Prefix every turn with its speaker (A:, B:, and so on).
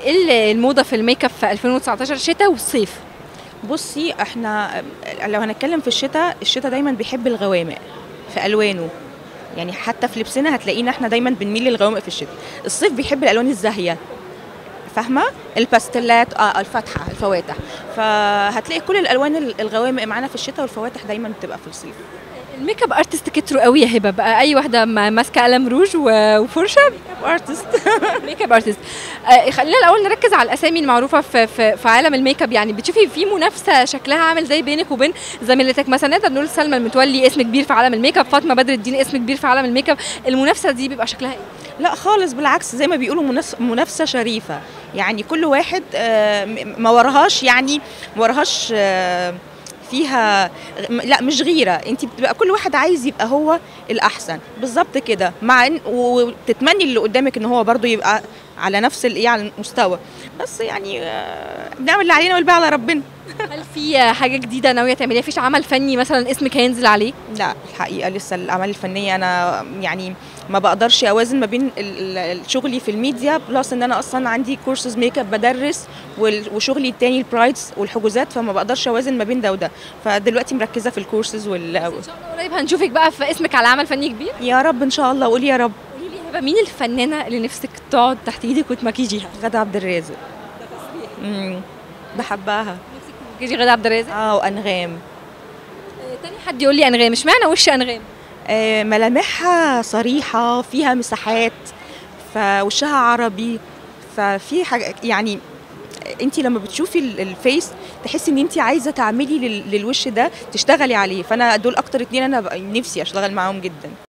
A: ايه الموضه في الميك اب في 2019 شتاء وصيف
B: بصي احنا لو هنتكلم في الشتاء الشتاء دايما بيحب الغوامق في الوانه يعني حتى في لبسنا هتلاقينا احنا دايما بنميل للغوامق في الشتاء الصيف بيحب الالوان الزاهيه فاهمه الباستلات اه الفاتحه الفواتح فهتلاقي كل الالوان الغوامق معانا في الشتاء والفواتح دايما بتبقى في الصيف
A: الميك اب ارتست كتروا قوي يا هبه بقى اي واحده ما- ماسكه قلم روج و- وفرشه
B: ارتست
A: ميك اب ارتست آه، خلينا الاول نركز على الاسامي المعروفه في في, في عالم الميك اب يعني بتشوفي في منافسه شكلها عامل زي بينك وبين زميلتك مثلا نقدر نقول سلمى المتولي اسم كبير في عالم الميك اب فاطمه بدر الدين اسم كبير في عالم الميك اب المنافسه دي بيبقى شكلها ايه
B: لا خالص بالعكس زي ما بيقولوا منافس- منافسه شريفه يعني كل واحد آه، م- ما وراهاش يعني ما وراهاش آه، فيها م- لا مش غيره انت بتبقى كل واحد عايز يبقى هو الاحسن بالظبط كده مع ان وتتمني اللي قدامك ان هو برضو يبقى على نفس الايه على المستوى بس يعني آه، بنعمل اللي علينا والباقي على ربنا
A: هل في حاجه جديده ناويه تعمليها فيش عمل فني مثلا اسمك هينزل عليه
B: لا الحقيقه لسه الاعمال الفنيه انا يعني ما بقدرش اوازن ما بين ال- ال- شغلي في الميديا بلس ان انا اصلا عندي كورسز ميك اب بدرس وال- وشغلي التاني البرايدز والحجوزات فما بقدرش اوازن ما بين ده وده فدلوقتي مركزه في الكورسز وال
A: ان شاء الله قريب هنشوفك بقى في اسمك على عمل فني كبير
B: يا رب ان شاء الله قولي يا رب
A: قولي لي هبه مين الفنانه اللي نفسك تقعد تحت ايدك وتمكيجيها
B: غدا عبد الرازق امم بحبها
A: نفسك تمكيجي غدا عبد الرازق
B: اه وانغام
A: آه، تاني حد يقول لي انغام اشمعنى وش انغام
B: آه، ملامحها صريحة فيها مساحات فوشها عربي ففي حاجة يعني انت لما بتشوفي ال- الفيس تحسي ان انت عايزه تعملي لل- للوش ده تشتغلي عليه فانا دول اكتر اتنين انا بقى نفسي اشتغل معاهم جدا